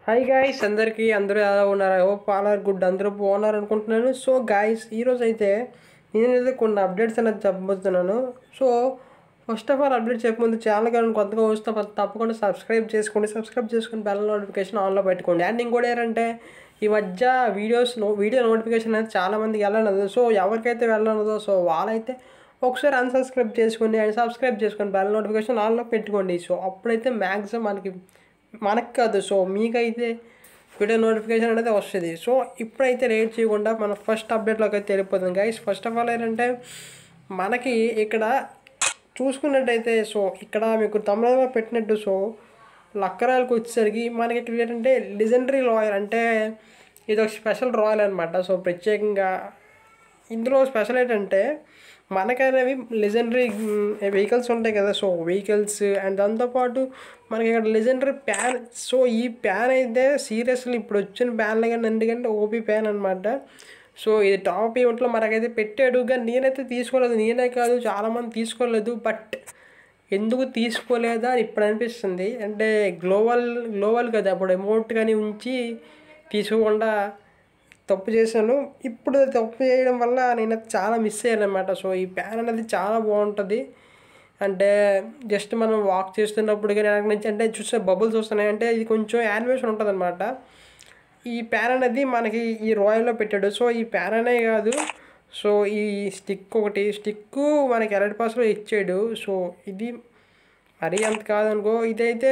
hi guys అందరికీ అందరూ ఎలా ఉన్నారు ఓ పాలర్ గుడ్ అందరూ బాగున్నారు అనుకుంటున్నాను సో గాయస్ ఈరోజు అయితే నేనైతే కొన్ని అప్డేట్స్ అనేది చెప్పబోతున్నాను so first of all update చెప్పముందు ఛానల్ కానీ కొత్తగా వస్తే తప్పకుండా సబ్స్క్రైబ్ చేసుకోండి సబ్స్క్రైబ్ చేసుకుని బెల్ నోటిఫికేషన్ ఆన్లో పెట్టుకోండి అండ్ ఇంకోటి ఏంటంటే ఈ మధ్య వీడియోస్ నో వీడియో నోటిఫికేషన్ అనేది చాలా మందికి వెళ్ళనదు సో ఎవరికైతే వెళ్ళనదో సో వాళ్ళైతే ఒకసారి అన్సబ్స్క్రైబ్ చేసుకోండి అండ్ సబ్స్క్రైబ్ చేసుకోండి బెల్ నోటిఫికేషన్ ఆన్లో పెట్టుకోండి సో అప్పుడైతే మ్యాక్సిమం మనకి మనకు కాదు సో మీకైతే వీడియో నోటిఫికేషన్ అనేది వస్తుంది సో ఇప్పుడైతే లేట్ చేయకుండా మన ఫస్ట్ అప్డేట్లోకి అయితే వెళ్ళిపోతుంది గైస్ ఫస్ట్ ఆఫ్ ఆల్ ఏంటంటే మనకి ఇక్కడ చూసుకున్నట్టయితే సో ఇక్కడ మీకు తమిళలో పెట్టినట్టు సో లక్కరాలకు వచ్చేసరికి మనకి ఇక్కడ ఏంటంటే లిజెండరీ రాయల్ అంటే ఇది ఒక స్పెషల్ రాయల్ అనమాట సో ప్రత్యేకంగా ఇందులో స్పెషల్ ఏంటంటే మనకనేవి లెజెండరీ వెహికల్స్ ఉంటాయి కదా సో వెహికల్స్ అండ్ దాంతోపాటు మనకి ఇక్కడ లెజెండరీ ప్యాన్ సో ఈ ప్యాన్ అయితే సీరియస్లీ ఇప్పుడు వచ్చిన ప్యాన్లు కానీ ఎందుకంటే ఓపీ ప్యాన్ అనమాట సో ఇది టాప్ ఈవెంట్లో మనకైతే పెట్టాడు కానీ నేనైతే తీసుకోలేదు నేనే కాదు చాలామంది తీసుకోలేదు బట్ ఎందుకు తీసుకోలేదా అని ఇప్పుడు అనిపిస్తుంది అంటే గ్లోబల్ గ్లోబల్ కదా అప్పుడు అమౌంట్ కానీ ఉంచి తీసుకోకుండా తప్పు చేశాను ఇప్పుడు తప్పు చేయడం వల్ల నేను చాలా మిస్ అయ్యాను అనమాట సో ఈ ప్యాన్ అనేది చాలా బాగుంటుంది అంటే జస్ట్ మనం వాక్ చేస్తున్నప్పుడు కానీ వెనక నుంచి అంటే చూస్తే బబుల్స్ వస్తున్నాయి అంటే ఇది కొంచెం యానిమేషన్ ఉంటుంది అనమాట ఈ ప్యాన్ అనేది మనకి ఈ రాయల్లో పెట్టాడు సో ఈ ప్యాన్ అనే కాదు సో ఈ స్టిక్ ఒకటి స్టిక్ మనకి ఎలర్ట్ పాస్లో ఇచ్చాడు సో ఇది మరీ అంత కాదనుకో ఇదైతే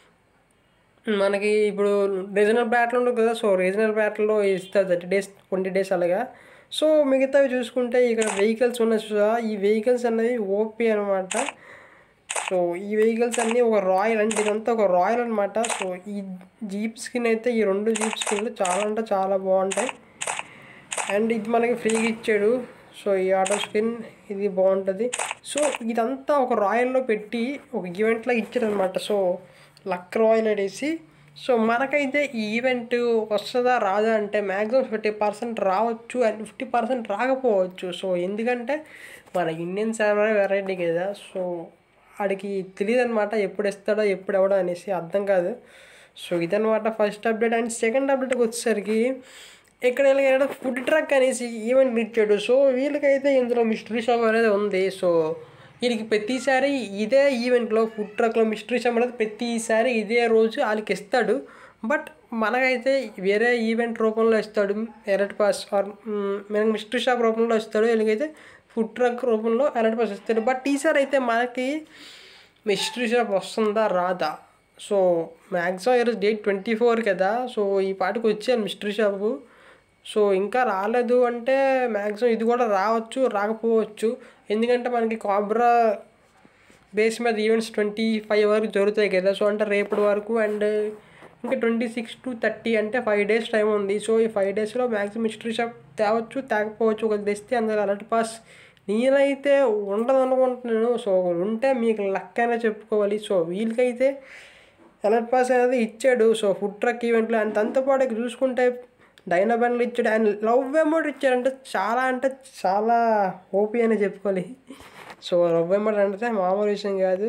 మనకి ఇప్పుడు రీజనల్ బ్యాట్లు ఉంటుంది కదా సో రీజనల్ బ్యాట్లో ఇస్తారు థర్టీ డేస్ ట్వంటీ డేస్ అలాగా సో మిగతావి చూసుకుంటే ఇక్కడ వెహికల్స్ ఉన్నాయి చూసా ఈ వెహికల్స్ అనేవి ఓపీ అనమాట సో ఈ వెహికల్స్ అన్నీ ఒక రాయల్ అంటే ఇదంతా ఒక రాయల్ అనమాట సో ఈ జీప్ స్కిన్ అయితే ఈ రెండు జీప్ స్కిన్లు చాలా అంటే చాలా బాగుంటాయి అండ్ ఇది మనకి ఫ్రీగా ఇచ్చాడు సో ఈ ఆటో స్కిన్ ఇది బాగుంటుంది సో ఇదంతా ఒక రాయల్లో పెట్టి ఒక ఈవెంట్లో ఇచ్చాడు అనమాట సో లక్ రాయల్ అనేసి సో మనకైతే ఈ ఈవెంట్ వస్తుందా రాదా అంటే మ్యాక్సిమం ఫిఫ్టీ పర్సెంట్ రావచ్చు అండ్ ఫిఫ్టీ పర్సెంట్ రాకపోవచ్చు సో ఎందుకంటే మన ఇండియన్ సర్వర్ వెరైటీ కదా సో వాడికి తెలియదు అనమాట ఎప్పుడు ఇస్తాడో ఎప్పుడు ఎవడో అనేసి అర్థం కాదు సో ఇదనమాట ఫస్ట్ అప్డేట్ అండ్ సెకండ్ అప్డేట్కి వచ్చేసరికి ఇక్కడ వీళ్ళకి ఫుడ్ ట్రక్ అనేసి ఈవెంట్ ఇచ్చాడు సో వీళ్ళకైతే ఇందులో మిస్టరీ షాప్ అనేది ఉంది సో వీళ్ళకి ప్రతిసారి ఇదే ఈవెంట్లో ఫుడ్ ట్రక్లో మిస్టరీ షాప్ అనేది ప్రతిసారి ఇదే రోజు వాళ్ళకి ఇస్తాడు బట్ మనకైతే వేరే ఈవెంట్ రూపంలో ఇస్తాడు ఎలర్ట్ పాస్ ఆర్ మనకి మిస్టరీ షాప్ రూపంలో ఇస్తాడు వీళ్ళకైతే ఫుడ్ ట్రక్ రూపంలో ఎలర్ట్ పాస్ ఇస్తాడు బట్ ఈసారి అయితే మనకి మిస్టరీ షాప్ వస్తుందా రాదా సో మ్యాక్సిమం ఈరోజు డేట్ ట్వంటీ ఫోర్ కదా సో ఈ పాటికి వచ్చాను మిస్టరీ షాపు సో ఇంకా రాలేదు అంటే మ్యాక్సిమం ఇది కూడా రావచ్చు రాకపోవచ్చు ఎందుకంటే మనకి కాబ్రా బేస్ మీద ఈవెంట్స్ ట్వంటీ ఫైవ్ వరకు జరుగుతాయి కదా సో అంటే రేపటి వరకు అండ్ ఇంకా ట్వంటీ సిక్స్ టు థర్టీ అంటే ఫైవ్ డేస్ టైం ఉంది సో ఈ ఫైవ్ డేస్లో మ్యాక్సిమం మిస్టరీ షాప్ తేవచ్చు తేకపోవచ్చు ఒక తెస్తే అందులో అలర్ట్ పాస్ నేనైతే ఉండదు అనుకుంటున్నాను సో ఉంటే మీకు లక్ అయినా చెప్పుకోవాలి సో వీళ్ళకైతే అలర్ట్ పాస్ అనేది ఇచ్చాడు సో ఫుడ్ ట్రక్ ఈవెంట్లో అండ్ దాంతోపాటు చూసుకుంటే డైనా బ్యాండ్లు ఇచ్చాడు అండ్ లవ్ అమౌంట్ ఇచ్చాడంటే చాలా అంటే చాలా ఓపీ అని చెప్పుకోవాలి సో లవ్ అమౌంట్ అంటే మామూలు విషయం కాదు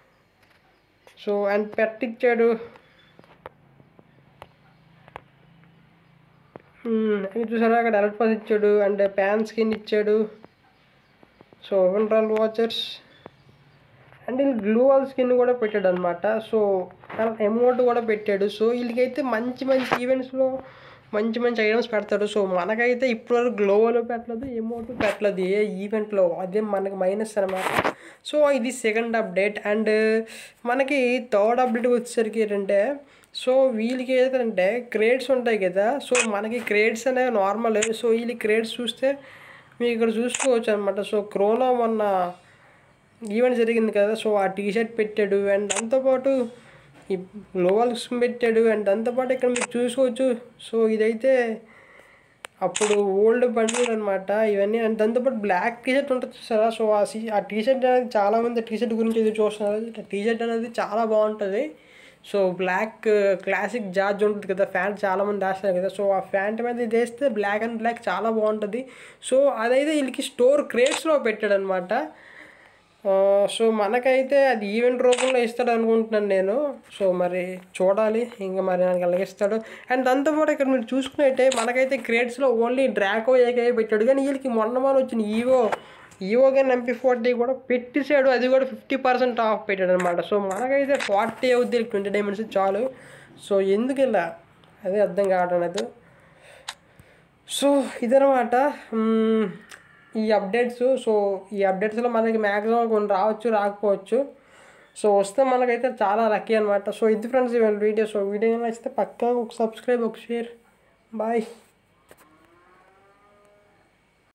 సో అండ్ పెట్ ఇచ్చాడు చూసారా అక్కడ అలర్ట్ పాస్ ఇచ్చాడు అండ్ ప్యాన్ స్కిన్ ఇచ్చాడు సో ఓవెన్ రాల్ వాచర్స్ అండ్ వీళ్ళు గ్లూ వాల్ స్కిన్ కూడా పెట్టాడు అనమాట సో అమౌంట్ కూడా పెట్టాడు సో వీళ్ళకైతే మంచి మంచి ఈవెంట్స్లో మంచి మంచి ఐటమ్స్ పెడతాడు సో మనకైతే ఇప్పటివరకు గ్లోవలో పెట్టలేదు అమౌంట్ పెట్టలేదు ఏ ఈవెంట్లో అదే మనకి మైనస్ అనమాట సో ఇది సెకండ్ అప్డేట్ అండ్ మనకి థర్డ్ అప్డేట్ వచ్చేసరికి ఏంటంటే సో వీళ్ళకి ఏంటంటే క్రేడ్స్ ఉంటాయి కదా సో మనకి క్రేడ్స్ అనేవి నార్మల్ సో వీళ్ళ క్రేడ్స్ చూస్తే మీకు ఇక్కడ చూసుకోవచ్చు అనమాట సో క్రోనా మొన్న ఈవెంట్ జరిగింది కదా సో ఆ టీ షర్ట్ పెట్టాడు అండ్ దాంతోపాటు ఈ గ్లోవల్స్ పెట్టాడు అండ్ దాంతోపాటు ఇక్కడ మీరు చూసుకోవచ్చు సో ఇదైతే అప్పుడు ఓల్డ్ బండిల్ అనమాట ఇవన్నీ అండ్ దాంతోపాటు బ్లాక్ టీ షర్ట్ ఉంటుంది చూసారా సో ఆ సీ ఆ టీ షర్ట్ అనేది చాలామంది టీ షర్ట్ గురించి ఇది చూస్తున్నారు టీ షర్ట్ అనేది చాలా బాగుంటుంది సో బ్లాక్ క్లాసిక్ జార్జ్ ఉంటుంది కదా ఫ్యాంట్ చాలామంది వేస్తారు కదా సో ఆ ఫ్యాంట్ మీద ఇది వేస్తే బ్లాక్ అండ్ బ్లాక్ చాలా బాగుంటుంది సో అదైతే వీళ్ళకి స్టోర్ క్రేట్స్లో పెట్టాడు అనమాట ఆ, సో మనకైతే అది ఈవెంట్ రూపంలో ఇస్తాడు అనుకుంటున్నాను నేను సో మరి చూడాలి ఇంకా మరి నాకు ఎలాగిస్తాడు అండ్ దాంతోపాటు ఇక్కడ మీరు చూసుకున్నట్టే మనకైతే క్రేట్స్లో ఓన్లీ డ్రాకో ఏకై పెట్టాడు కానీ వీళ్ళకి మొన్న మొన్న వచ్చిన ఈవో ఈవో కానీ ఎంపీ ఫార్టీ కూడా పెట్టేసాడు అది కూడా ఫిఫ్టీ పర్సెంట్ ఆఫ్ పెట్టాడు అనమాట సో మనకైతే ఫార్టీ అవుద్ది ట్వంటీ డైమండ్స్ చాలు సో ఎందుకు ఇలా అదే అర్థం కావడం లేదు సో ఇదనమాట మ్మ్, ఈ అప్డేట్స్ సో ఈ అప్డేట్స్లో మనకి మ్యాక్సిమం కొన్ని రావచ్చు రాకపోవచ్చు సో వస్తే మనకైతే చాలా లక్కీ అనమాట సో ఇది ఫ్రెండ్స్ ఇవాళ వీడియో సో వీడియో నచ్చితే పక్కా ఒక సబ్స్క్రైబ్ ఒక షేర్ బాయ్